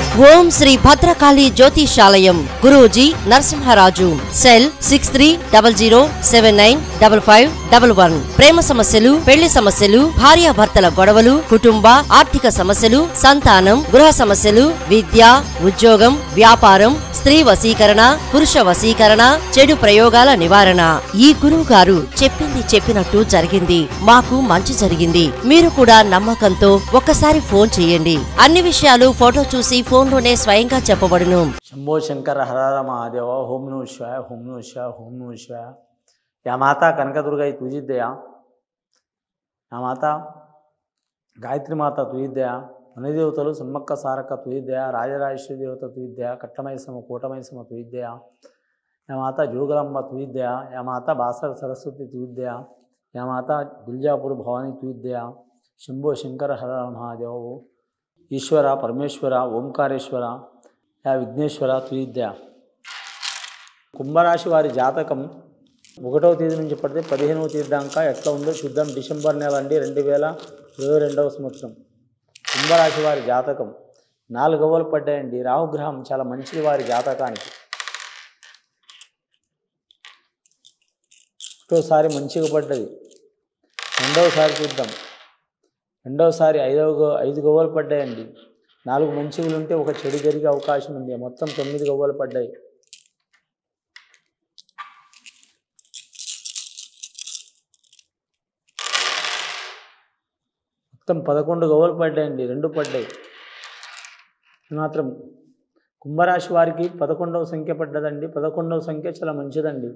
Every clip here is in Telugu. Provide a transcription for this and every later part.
ఓం Shri Bhadrakali Jyothishalayam Guruji Narasimharaju cell six three double zero seven nine double five double one ప్రేమ సమస్యలు పెళ్లి సమస్యలు భార్యాభర్తల గొడవలు కుటుంబ ఆర్థిక సమస్యలు సంతానం గృహ సమస్యలు విద్య ఉద్యోగం వ్యాపారం స్త్రీ వశీకరణ పురుష వశీకరణ చెడు ప్రయోగాల నివారణ ఈ గురువు గారు చెప్పింది చెప్పినట్టు జరిగింది మాకు మంచి జరిగింది మీరు కూడా నమ్మకంతో ఒక్కసారి ఫోన్ చేయండి అన్ని విషయాలు ఫోటో చూసి ఫోన్లోనే స్వయంగా చెప్పబడును శంభో శంకర హరహర మహాదేవ హోం నమ శివాయ హోం నమ శివాయ హోం నమ శివాయ యా మాత కనకదుర్గై తుజిద్దయా యా మాత గాయత్రి మాత తుయిద్దయా వనదేవతలు సమ్మక్క సారక్క తుయిద్దయా రాజరాజేశ్వరి దేవత తుయిద్దయా కట్టమైసమ కూటమైసమ తుయిద్దయా యా మాత జోగులమ్మ తుయిద్దయా యా మాత బాసర సరస్వతి తుయిద్దయా యా మాత దుల్జాపూర్ భవాని తుయిద్దయా శంభో శంకర హర మహాదేవ ఈశ్వర పరమేశ్వర ఓంకారేశ్వర యా విఘ్నేశ్వర తుయిద్య కుంభరాశి వారి జాతకం ఒకటవ తేదీ నుంచి పడితే పదిహేనవ తేదీ దాకా ఎట్లా ఉందో చూద్దాం డిసెంబర్ నెల అండి రెండు వేల ఇరవై రెండవ సంవత్సరం కుంభరాశి వారి జాతకం నాలుగవలు పడ్డాయండి రాహుగ్రహం చాలా మంచిది వారి జాతకానికి ఒకటోసారి మంచిగా పడ్డది రెండవసారి చూద్దాం రెండవసారి ఐదవ గో- ఐదు గవ్వలు పడ్డాయండి నాలుగు మంచిగులు ఉంటే ఒక చెడు జరిగే అవకాశం ఉంది మొత్తం తొమ్మిది గవ్వలు పడ్డాయి మొత్తం పదకొండు గవ్వలు పడ్డాయండి రెండు పడ్డాయి ఇది మాత్రం కుంభరాశి వారికి పదకొండవ సంఖ్య పడ్డదండి పదకొండవ సంఖ్య చాలా మంచిదండి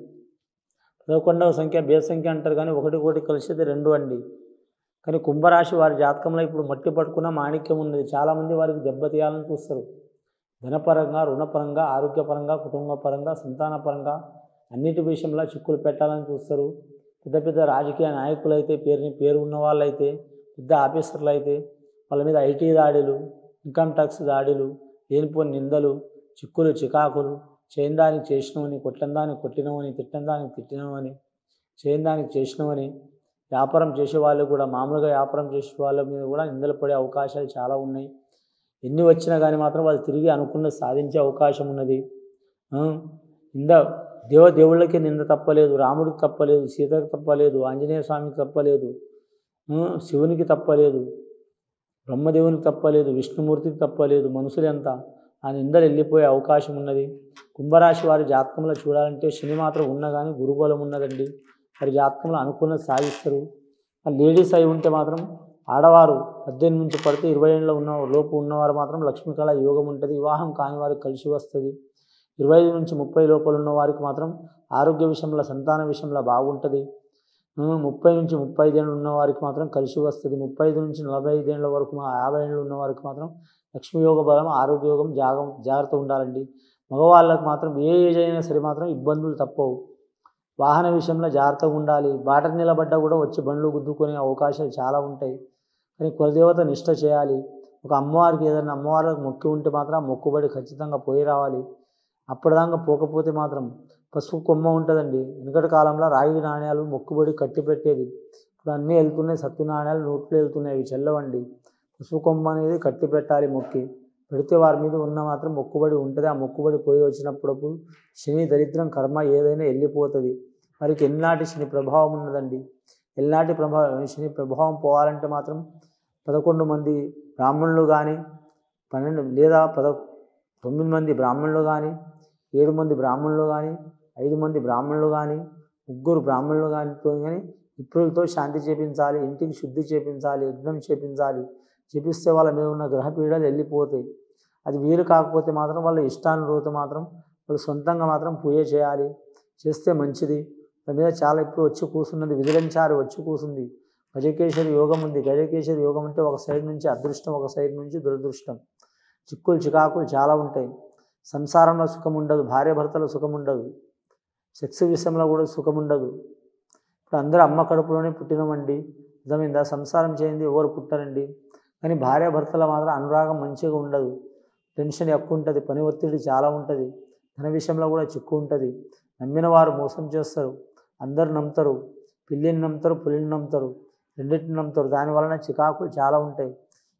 పదకొండవ సంఖ్య బే సంఖ్య అంటారు కానీ ఒకటి ఒకటి కలిసేది రెండు అండి కానీ కుంభరాశి వారి జాతకంలో ఇప్పుడు మట్టి పట్టుకున్న మాణిక్యం ఉన్నది చాలామంది వారికి దెబ్బతీయాలని చూస్తారు ధనపరంగా రుణపరంగా ఆరోగ్యపరంగా కుటుంబపరంగా సంతానపరంగా అన్నిటి విషయంలో చిక్కులు పెట్టాలని చూస్తారు పెద్ద పెద్ద రాజకీయ నాయకులు అయితే పేరుని పేరు ఉన్న వాళ్ళైతే పెద్ద ఆఫీసర్లు అయితే వాళ్ళ మీద ఐటీ దాడులు ఇన్కమ్ ట్యాక్స్ దాడులు లేనిపోని నిందలు చిక్కులు చికాకులు చేయని దానికి చేసినవని కొట్టిన దానికి కొట్టినవని తిట్టిన దానికి తిట్టినవని చేయని దానికి చేసినవని వ్యాపారం చేసే వాళ్ళు కూడా మామూలుగా వ్యాపారం చేసే వాళ్ళ మీద కూడా నిందలు పడే అవకాశాలు చాలా ఉన్నాయి ఎన్ని వచ్చినా కానీ మాత్రం వాళ్ళు తిరిగి అనుకున్నది సాధించే అవకాశం ఉన్నది ఆ, నింద దేవ దేవుళ్ళకి నింద తప్పలేదు రాముడికి తప్పలేదు సీతకి తప్పలేదు ఆంజనేయ స్వామికి తప్పలేదు ఆ, శివునికి తప్పలేదు బ్రహ్మదేవునికి తప్పలేదు విష్ణుమూర్తికి తప్పలేదు మనుషులు ఎంత ఆ నిందలు వెళ్ళిపోయే అవకాశం ఉన్నది కుంభరాశి వారి జాతకంలో చూడాలంటే శని మాత్రం ఉన్నా కానీ గురుబలం ఉన్నదండి వారి జాతకంలో అనుకున్నది సాధిస్తారు ఆ లేడీస్ అయి ఉంటే మాత్రం ఆడవారు పద్దెనిమిది నుంచి పడితే ఇరవై ఏళ్ళలో ఉన్న లోపు ఉన్నవారు మాత్రం లక్ష్మీకళ యోగం ఉంటుంది వివాహం కాని వారికి కలిసి వస్తుంది ఇరవై ఐదు నుంచి ముప్పై లోపల ఉన్న వారికి మాత్రం ఆరోగ్య విషయంలో సంతాన విషయంలో బాగుంటుంది ఆ, ముప్పై నుంచి ముప్పై ఐదు ఏళ్ళు ఉన్న వారికి మాత్రం కలిసి వస్తుంది ముప్పై ఐదు నుంచి నలభై ఐదు ఏళ్ళ వరకు మా యాభై ఏళ్ళు ఉన్న వారికి మాత్రం లక్ష్మీ యోగ బలం ఆరోగ్య యోగం జాగం జాగ్రత్త ఉండాలండి మగవాళ్ళకి మాత్రం ఏ ఏజ్ అయినా సరే మాత్రం ఇబ్బందులు తప్పవు వాహన విషయంలో జాగ్రత్తగా ఉండాలి బాట నిలబడ్డా కూడా వచ్చి బండ్లు గుద్దుకునే అవకాశాలు చాలా ఉంటాయి కానీ కులదేవత నిష్ట చేయాలి ఒక అమ్మవారికి ఏదైనా అమ్మవారికి మొక్కి ఉంటే మాత్రం ఆ మొక్కుబడి ఖచ్చితంగా పోయి రావాలి అప్పటిదాకా పోకపోతే మాత్రం పసుపు కొమ్మ ఉంటుందండి వెనుకటి కాలంలో రాగి నాణ్యాలు మొక్కుబడి కట్టి పెట్టేది ఇప్పుడు అన్నీ వెళ్తున్నాయి సత్తు నాణ్యాలు నోట్లు వెళ్తున్నాయి అవి చెల్లవండి పసుపు కొమ్మ అనేది కట్టి పెట్టాలి మొక్కి పెడితే వారి మీద ఉన్న మాత్రం మొక్కుబడి ఉంటుంది ఆ మొక్కుబడి పోయి వచ్చినప్పుడు శని దరిద్రం కర్మ ఏదైనా వెళ్ళిపోతుంది వారికి ఎన్నాటి శని ప్రభావం ఉన్నదండి ఎల్నాటి ప్రభావం శని ప్రభావం పోవాలంటే మాత్రం పదకొండు మంది బ్రాహ్మణులు కానీ పన్నెండు లేదా పద తొమ్మిది మంది బ్రాహ్మణులు కానీ ఏడు మంది బ్రాహ్మణులు కానీ ఐదు మంది బ్రాహ్మణులు కానీ ముగ్గురు బ్రాహ్మణులు కానీ కానీ విప్రులతో శాంతి చేపించాలి ఇంటికి శుద్ధి చేపించాలి యజ్ఞం చేపించాలి చేపిస్తే వాళ్ళ మీద ఉన్న గ్రహ పీడలు వెళ్ళిపోతాయి అది వీలు కాకపోతే మాత్రం వాళ్ళ ఇష్టానురూత మాత్రం వాళ్ళు సొంతంగా మాత్రం పూజ చేయాలి చేస్తే మంచిది దాని మీద చాలా ఇప్పుడు వచ్చి కూర్చున్నది విదిలించారు వచ్చి కూర్చుంది గజకేశ్వరి యోగం ఉంది గజకేశ్వరి యోగం అంటే ఒక సైడ్ నుంచి అదృష్టం ఒక సైడ్ నుంచి దురదృష్టం చిక్కులు చికాకులు చాలా ఉంటాయి సంసారంలో సుఖం ఉండదు భార్య భర్తలో సుఖం ఉండదు సెక్స్ విషయంలో కూడా సుఖం ఉండదు ఇప్పుడు అందరూ అమ్మ కడుపులోనే పుట్టినామండి అర్థమైందా సంసారం చేయింది ఎవరు పుట్టారండి కానీ భార్య భర్తల మాత్రం అనురాగం మంచిగా ఉండదు టెన్షన్ ఎక్కువ ఉంటుంది పని ఒత్తిడి చాలా ఉంటుంది ధన విషయంలో కూడా చిక్కు ఉంటుంది నమ్మిన వారు మోసం చేస్తారు అందరు నమ్ముతారు పిల్లిని నమ్ముతారు పులిని నమ్ముతారు రెండింటిని నమ్ముతారు దాని వలన చికాకులు చాలా ఉంటాయి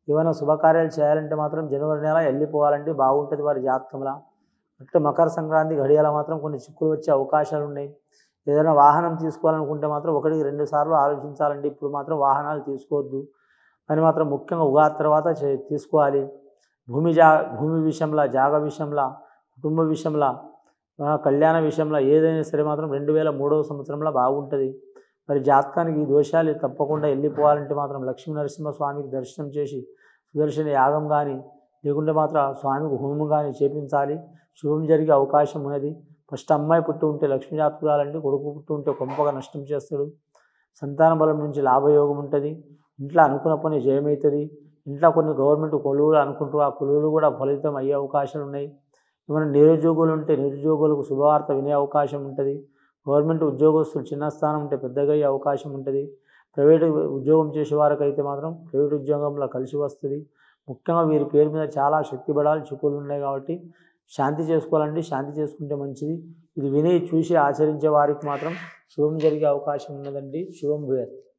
ఏమైనా శుభకార్యాలు చేయాలంటే మాత్రం జనవరి నెల వెళ్ళిపోవాలంటే బాగుంటుంది వారి జాతకంలో అంటే మకర సంక్రాంతి గడియాల మాత్రం కొన్ని చిక్కులు వచ్చే అవకాశాలు ఉన్నాయి ఏదైనా వాహనం తీసుకోవాలనుకుంటే మాత్రం ఒకటికి రెండు సార్లు ఆలోచించాలండి ఇప్పుడు మాత్రం వాహనాలు తీసుకోవద్దు అని మాత్రం ముఖ్యంగా ఉగాది తర్వాత చే- తీసుకోవాలి భూమి జా భూమి విషయంలో జాగ విషయంలో కుటుంబ విషయంలో ఆ, కళ్యాణ విషయంలో ఏదైనా సరే మాత్రం రెండు వేల మూడవ సంవత్సరంలో బాగుంటుంది మరి జాతకానికి ఈ దోషాలు తప్పకుండా వెళ్ళిపోవాలంటే మాత్రం లక్ష్మీ నరసింహస్వామికి దర్శనం చేసి సుదర్శన యాగం కానీ లేకుంటే మాత్రం స్వామికి హోమం కానీ చేపించాలి శుభం జరిగే అవకాశం ఉన్నది ఫస్ట్ అమ్మాయి పుట్టి ఉంటే లక్ష్మీ జాతకురాలంటే కొడుకు పుట్టి ఉంటే కొంపగా నష్టం చేస్తాడు సంతాన బలం నుంచి లాభయోగం ఉంటుంది ఇంట్లో అనుకున్న పని జయమవుతుంది ఇంట్లో కొన్ని గవర్నమెంట్ కొలువులు అనుకుంటూ ఆ కొలువులు కూడా ఫలితం అయ్యే అవకాశాలు ఉన్నాయి ఏమైనా నిరుద్యోగులు ఉంటే నిరుద్యోగులకు శుభవార్త వినే అవకాశం ఉంటుంది గవర్నమెంట్ ఉద్యోగస్తులు చిన్న స్థానం ఉంటే పెద్దగా అయ్యే అవకాశం ఉంటుంది ప్రైవేట్ ఉద్యోగం చేసే వారికి అయితే మాత్రం ప్రైవేట్ ఉద్యోగంలో కలిసి వస్తుంది ముఖ్యంగా వీరి పేరు మీద చాలా శక్తి బడాలు చిక్కులు ఉన్నాయి కాబట్టి శాంతి చేసుకోవాలంటే శాంతి చేసుకుంటే మంచిది ఇది విని చూసి ఆచరించే వారికి మాత్రం శుభం జరిగే అవకాశం ఉన్నదండి శుభం భూయత్